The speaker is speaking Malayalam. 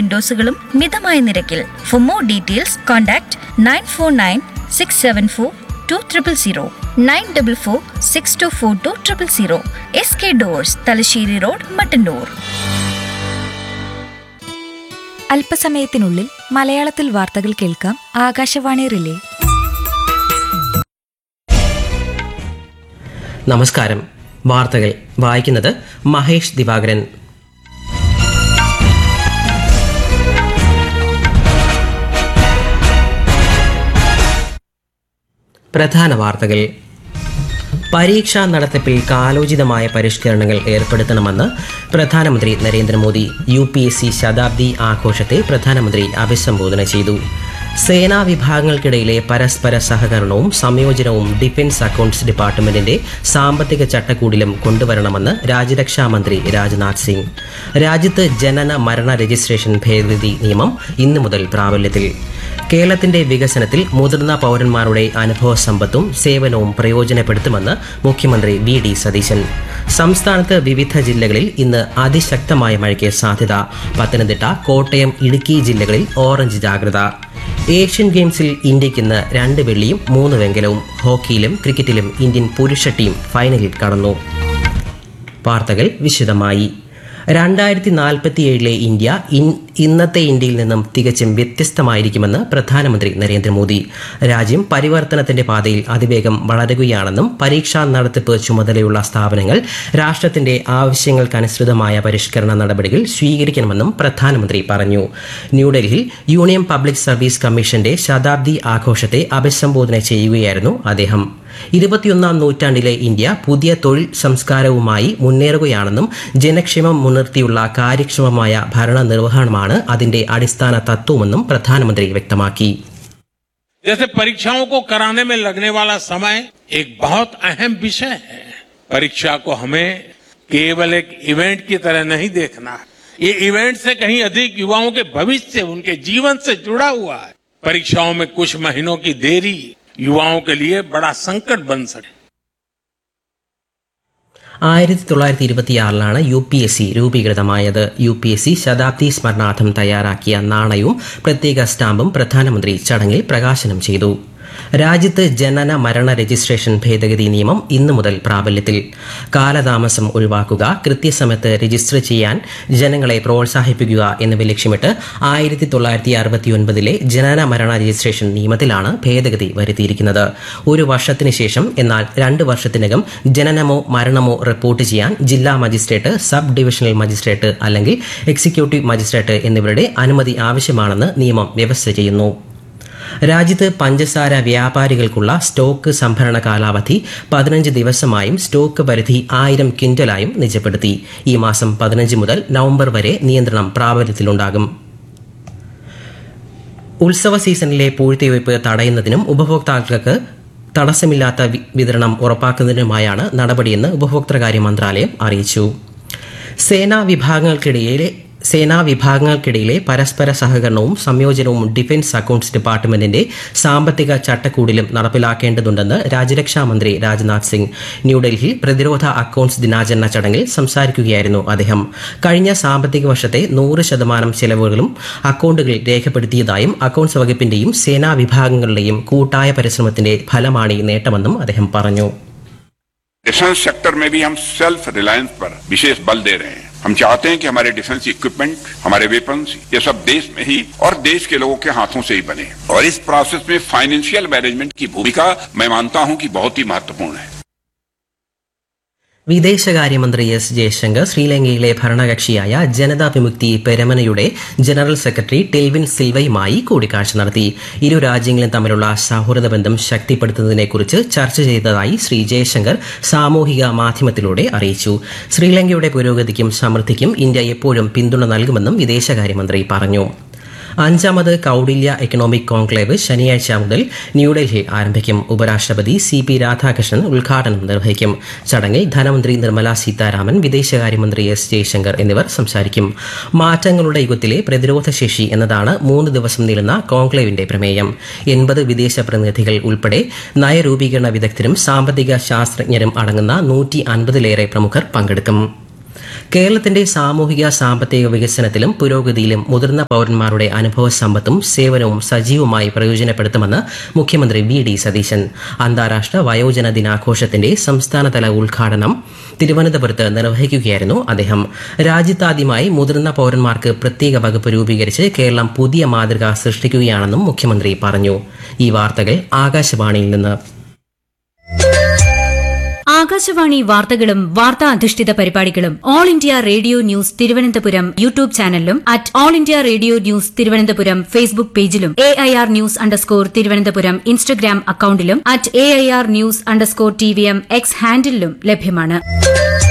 ഡോസുകളും മിതമായ നിരക്കിൽ for more details contact nine four nine six seven four two triple zero nine double four six two four two triple zero S K doors Thalassery road Mattannur അല്പസമയത്തിനുള്ളിൽ മലയാളത്തിൽ വാർത്തകൾ കേൾക്കാം ആകാശവാണി റിലേ നമസ്കാരം വാർത്തകൾ വായിക്കുന്നത് മഹേഷ് ദിവാകരൻ പ്രധാന വാർത്തകൾ പരീക്ഷാ നടത്തിപ്പിൽ കാലോചിതമായ പരിഷ്കരണങ്ങൾ ഏർപ്പെടുത്തണമെന്ന് പ്രധാനമന്ത്രി Narendra Modi U P S C ശതാബ്ദി ആഘോഷത്തെ പ്രധാനമന്ത്രി അഭിസംബോധന ചെയ്തു സേനാ വിഭാഗങ്ങൾക്കിടയിലെ പരസ്പര സഹകരണവും സംയോജനവും ഡിഫൻസ് അക്കൗണ്ട്സ് ഡിപ്പാർട്ട്മെന്റിന്റെ സാമ്പത്തിക ചട്ടക്കൂടിലും കൊണ്ടുവരണമെന്ന് രാജ്യരക്ഷാ മന്ത്രി രാജ്നാഥ് സിംഗ് രാജ്യത്ത് ജനന മരണ രജിസ്ട്രേഷൻ ഭേദഗതി നിയമം ഇന്നു മുതൽ പ്രാബല്യത്തിൽ കേരളത്തിന്റെ വികസനത്തിൽ മുതിർന്ന പൗരന്മാരുടെ അനുഭവ സമ്പത്തും സേവനവും പ്രയോജനപ്പെടുത്തുമെന്ന് മുഖ്യമന്ത്രി വി ഡി സതീശൻ സംസ്ഥാനത്ത് വിവിധ ജില്ലകളിൽ ഇന്ന് അതിശക്തമായ മഴയ്ക്ക് സാധ്യത പത്തനംതിട്ട കോട്ടയം ഇടുക്കി ജില്ലകളിൽ ഓറഞ്ച് ജാഗ്രത ഏഷ്യൻ ഗെയിംസിൽ ഇന്ത്യയ്ക്ക് ഇന്ന് രണ്ട് വെള്ളിയും മൂന്ന് വെങ്കലവും ഹോക്കിയിലും ക്രിക്കറ്റിലും ഇന്ത്യൻ പുരുഷ ടീം ഫൈനലിൽ കടന്നു വാർത്തകൾ വിശദമായി രണ്ടായിരത്തി നാൽപ്പത്തിയേഴിലെ ഇന്ത്യ ഇൻ ഇന്നത്തെ ഇന്ത്യയിൽ നിന്നും തികച്ചും വ്യത്യസ്തമായിരിക്കുമെന്ന് പ്രധാനമന്ത്രി നരേന്ദ്രമോദി രാജ്യം പരിവർത്തനത്തിന്റെ പാതയിൽ അതിവേഗം വളരുകയാണെന്നും പരീക്ഷാ നടത്തിപ്പ് ചുമതലയുള്ള സ്ഥാപനങ്ങൾ രാഷ്ട്രത്തിന്റെ ആവശ്യങ്ങൾക്കനുസൃതമായ പരിഷ്കരണ നടപടികൾ സ്വീകരിക്കണമെന്നും പ്രധാനമന്ത്രി പറഞ്ഞു ന്യൂഡൽഹിയിൽ യൂണിയൻ പബ്ലിക് സർവീസ് കമ്മീഷന്റെ ശതാബ്ദി ആഘോഷത്തെ അഭിസംബോധന ചെയ്യുകയായിരുന്നു അദ്ദേഹം ഇരുപത്തിയൊന്നാം നൂറ്റാണ്ടിലെ ഇന്ത്യ പുതിയ തൊഴിൽ സംസ്കാരവുമായി മുന്നേറുകയാണെന്നും ജനക്ഷേമം മുൻനിർത്തിയുള്ള കാര്യക്ഷമമായ ഭരണ നിർവഹണമാണ് അതിന്റെ അടിസ്ഥാന തത്വമെന്നും പ്രധാനമന്ത്രി വ്യക്തമാക്കി जैसे परीक्षाओं को कराने में लगने वाला समय एक बहुत अहम विषय है परीक्षा को हमें केवल एक इवेंट की तरह नहीं देखना है ये इवेंट से कहीं अधिक युवाओं के भविष्य से उनके जीवन से जुड़ा हुआ है परीक्षाओं में कुछ महीनों की देरी युवाओं के लिए बड़ा संकट बन सके ആയിരത്തി തൊള്ളായിരത്തി ഇരുപത്തിയാറിലാണ് യു പി എസ് സി രൂപീകൃതമായത് യു പി എസ് സി ശതാബ്ദി സ്മരണാർത്ഥം തയ്യാറാക്കിയ നാണയവും പ്രത്യേക സ്റ്റാമ്പും പ്രധാനമന്ത്രി ചടങ്ങിൽ പ്രകാശനം ചെയ്തു രാജ്യത്ത് ജനന മരണ രജിസ്ട്രേഷൻ ഭേദഗതി നിയമം ഇന്നു മുതൽ പ്രാബല്യത്തിൽ കാലതാമസം ഒഴിവാക്കുക കൃത്യസമയത്ത് രജിസ്റ്റർ ചെയ്യാൻ ജനങ്ങളെ പ്രോത്സാഹിപ്പിക്കുക എന്നിവ ലക്ഷ്യമിട്ട് ആയിരത്തി തൊള്ളായിരത്തി അറുപത്തിയൊൻപതിലെ ജനന മരണ രജിസ്ട്രേഷൻ നിയമത്തിലാണ് ഭേദഗതി വരുത്തിയിരിക്കുന്നത് ഒരു വർഷത്തിന് ശേഷം എന്നാൽ രണ്ട് വർഷത്തിനകം ജനനമോ മരണമോ റിപ്പോർട്ട് ചെയ്യാൻ ജില്ലാ മജിസ്ട്രേറ്റ് സബ് ഡിവിഷണൽ മജിസ്ട്രേറ്റ് അല്ലെങ്കിൽ എക്സിക്യൂട്ടീവ് മജിസ്ട്രേറ്റ് എന്നിവരുടെ അനുമതി ആവശ്യമാണെന്ന് നിയമം വ്യവസ്ഥ ചെയ്യുന്നു രാജ്യത്ത് പഞ്ചസാര വ്യാപാരികൾക്കുള്ള സ്റ്റോക്ക് സംഭരണ കാലാവധി പതിനഞ്ച് ദിവസമായും സ്റ്റോക്ക് പരിധി ആയിരം ക്വിന്റലായും നിജപ്പെടുത്തി ഈ മാസം പതിനഞ്ച് മുതൽ നവംബർ വരെ നിയന്ത്രണം പ്രാബല്യത്തിലുണ്ടാകും ഉത്സവ സീസണിലെ പൂഴ്ത്തിവയ്പ് തടയുന്നതിനും ഉപഭോക്താക്കൾക്ക് തടസ്സമില്ലാത്ത വി- വിതരണം ഉറപ്പാക്കുന്നതിനുമായാണ് നടപടിയെന്ന് ഉപഭോക്തൃകാര്യ മന്ത്രാലയം അറിയിച്ചു സേനാ വിഭാഗങ്ങൾക്കിടയിലെ സേനാ വിഭാഗങ്ങൾക്കിടയിലെ പരസ്പര സഹകരണവും സംയോജനവും ഡിഫൻസ് അക്കൗണ്ട്സ് ഡിപ്പാർട്ട്മെന്റിന്റെ സാമ്പത്തിക ചട്ടക്കൂടിലും നടപ്പിലാക്കേണ്ടതുണ്ടെന്ന് രാജ്യരക്ഷാ മന്ത്രി രാജ്നാഥ് സിംഗ് ന്യൂഡൽഹിയിൽ പ്രതിരോധ അക്കൗണ്ട്സ് ദിനാചരണ ചടങ്ങിൽ സംസാരിക്കുകയായിരുന്നു അദ്ദേഹം കഴിഞ്ഞ സാമ്പത്തിക വർഷത്തെ നൂറ് ശതമാനം ചെലവുകളും അക്കൗണ്ടുകളിൽ രേഖപ്പെടുത്തിയതായും അക്കൗണ്ട്സ് വകുപ്പിന്റെയും സേനാ വിഭാഗങ്ങളുടെയും കൂട്ടായ പരിശ്രമത്തിന്റെ ഫലമാണ് ഈ നേട്ടമെന്നും അദ്ദേഹം പറഞ്ഞു डिफेंस सेक्टर में भी हम सेल्फ रिलायंस पर विशेष बल दे रहे हैं हम चाहते हैं कि हमारे डिफेंस इक्विपमेंट हमारे वेपन्स ये सब देश में ही और देश के लोगों के हाथों से ही बने और इस प्रोसेस में फाइनेंशियल मैनेजमेंट की भूमिका मैं मानता हूं कि बहुत ही महत्वपूर्ण है വിദേശകാര്യമന്ത്രി എസ് ജയശങ്കർ ശ്രീലങ്കയിലെ ഭരണകക്ഷിയായ ജനതാ വിമുക്തി പെരമനയുടെ ജനറൽ സെക്രട്ടറി ടെൽവിൻ സിൽവയുമായി കൂടിക്കാഴ്ച നടത്തി ഇരു രാജ്യങ്ങളും തമ്മിലുള്ള സൗഹൃദ ബന്ധം ശക്തിപ്പെടുത്തുന്നതിനെക്കുറിച്ച് ചർച്ച ചെയ്തതായി ശ്രീ ജയശങ്കർ സാമൂഹിക മാധ്യമത്തിലൂടെ അറിയിച്ചു ശ്രീലങ്കയുടെ പുരോഗതിക്കും സമൃദ്ധിക്കും ഇന്ത്യ എപ്പോഴും പിന്തുണ നൽകുമെന്നും വിദേശകാര്യമന്ത്രി പറഞ്ഞു അഞ്ചാമത് കൌടില്യ എക്കണോമിക് കോൺക്ലേവ് ശനിയാഴ്ച മുതൽ ന്യൂഡൽഹിയിൽ ആരംഭിക്കും ഉപരാഷ്ട്രപതി സി പി രാധാകൃഷ്ണൻ ഉദ്ഘാടനം നിർവഹിക്കും ചടങ്ങിൽ ധനമന്ത്രി നിർമ്മല സീതാരാമൻ വിദേശകാര്യമന്ത്രി എസ് ജയശങ്കർ എന്നിവർ സംസാരിക്കും മാറ്റങ്ങളുടെ യുഗത്തിലെ പ്രതിരോധ ശേഷി എന്നതാണ് മൂന്ന് ദിവസം നീളുന്ന കോൺക്ലേവിന്റെ പ്രമേയം എൺപത് വിദേശ പ്രതിനിധികൾ ഉൾപ്പെടെ നയരൂപീകരണ വിദഗ്ധരും സാമ്പത്തിക ശാസ്ത്രജ്ഞരും അടങ്ങുന്ന നൂറ്റി അൻപതിലേറെ പ്രമുഖർ പങ്കെടുക്കും കേരളത്തിന്റെ സാമൂഹിക സാമ്പത്തിക വികസനത്തിലും പുരോഗതിയിലും മുതിർന്ന പൌരന്മാരുടെ അനുഭവ സമ്പത്തും സേവനവും സജീവമായി പ്രയോജനപ്പെടുത്തുമെന്ന് മുഖ്യമന്ത്രി വി ഡി സതീശൻ അന്താരാഷ്ട്ര വയോജന ദിനാഘോഷത്തിന്റെ സംസ്ഥാനതല ഉദ്ഘാടനം തിരുവനന്തപുരത്ത് നിർവഹിക്കുകയായിരുന്നു അദ്ദേഹം രാജ്യത്താദ്യമായി മുതിർന്ന പൌരന്മാർക്ക് പ്രത്യേക വകുപ്പ് രൂപീകരിച്ച് കേരളം പുതിയ മാതൃക സൃഷ്ടിക്കുകയാണെന്നും മുഖ്യമന്ത്രി പറഞ്ഞു ഈ വാർത്തകൾ ആകാശവാണിയിൽ നിന്ന് ആകാശവാണി വാർത്തകളും വാർത്താ അധിഷ്ഠിത പരിപാടികളും All India Radio news Thiruvananthapuram YouTube ചാനലിലും at All India Radio news Thiruvananthapuram Facebook പേജിലും A I R news underscore Thiruvananthapuram Instagram അക്കൌണ്ടിലും at A I R news underscore T V M X ഹാൻഡിലും ലഭ്യമാണ്